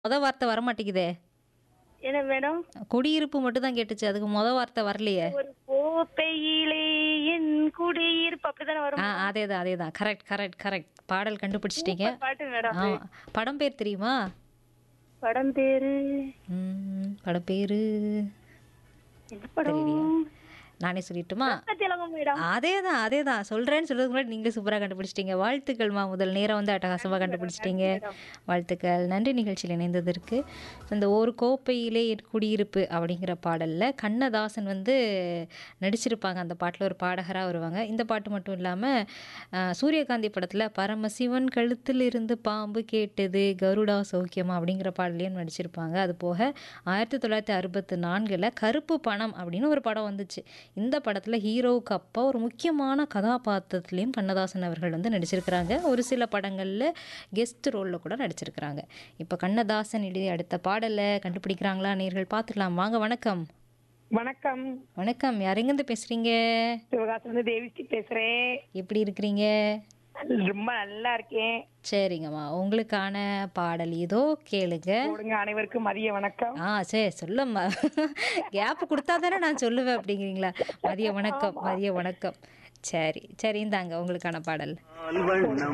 மொத வார்த்தை வர மாட்டேங்குதே என்ன மேடம் குடியிருப்பு மட்டும் தான் கேட்டுச்சு அதுக்கு மொத வார்த்தை வரலையே ஒரு கோப்பையிலே என் குடியிருப்பு அப்படிதானே வரும் ஆ அதே தான் அதே தான் கரெக்ட் கரெக்ட் கரெக்ட் பாடல் கண்டுபிடிச்சிட்டீங்க சூப்பர் பாட்டு மேடம் ஆ படம் பேர் தெரியுமா படம் பேரு ம், படம் பேரு என்ன படம் நானே சொல்லிட்டுமா திலகம் மேடம் அதே தான் அதே தான் சொல்கிறேன்னு சொல்றதுக்கு முன்னாடி நீங்களே சூப்பராக கண்டுபிடிச்சிட்டீங்க வாழ்த்துக்கள்மா முதல் நேரம் வந்து அட்டகாசமாக கண்டுபிடிச்சிட்டீங்க வாழ்த்துக்கள் நன்றி நிகழ்ச்சியில் இணைந்ததற்கு இந்த ஒரு கோப்பையிலே என் குடியிருப்பு அப்படிங்கிற பாடலில் கண்ணதாசன் வந்து நடிச்சிருப்பாங்க அந்த பாட்டில் ஒரு பாடகராக வருவாங்க இந்த பாட்டு மட்டும் இல்லாமல் சூரியகாந்தி படத்தில் பரமசிவன் கழுத்தில் இருந்து பாம்பு கேட்டது கருடா சௌக்கியமா அப்படிங்கிற பாடலையும் நடிச்சிருப்பாங்க அது போக ஆயிரத்தி தொள்ளாயிரத்தி அறுபத்தி நான்கில் கருப்பு பணம் அப்படின்னு ஒரு படம் வந்துச்சு இந்த படத்தில் ஹீரோவுக்கு அப்பா ஒரு முக்கியமான கதாபாத்திரத்துலேயும் கண்ணதாசன் அவர்கள் வந்து நடிச்சிருக்கிறாங்க ஒரு சில படங்களில் கெஸ்ட் ரோலில் கூட நடிச்சிருக்கிறாங்க இப்போ கண்ணதாசன் எழுதிய அடுத்த பாடலை கண்டுபிடிக்கிறாங்களா நேர்கள் பார்த்துக்கலாம் வாங்க வணக்கம் வணக்கம் வணக்கம் யாரெங்கேருந்து பேசுகிறீங்க சிவகாசிலிருந்து தேவிஸ்ரீ பேசுறேன் எப்படி இருக்கிறீங்க ரொம்ப நல்லா இருக்கேன் சரிங்கம்மா உங்களுக்கான பாடல் ஏதோ கேளுங்க கொடுங்க அனைவருக்கும் மதிய வணக்கம் ஆ சரி சொல்லம்மா கேப் கொடுத்தா தானே நான் சொல்லுவேன் அப்படிங்கிறீங்களா மதிய வணக்கம் மதிய வணக்கம் சரி சரி இந்தாங்க உங்களுக்கான பாடல்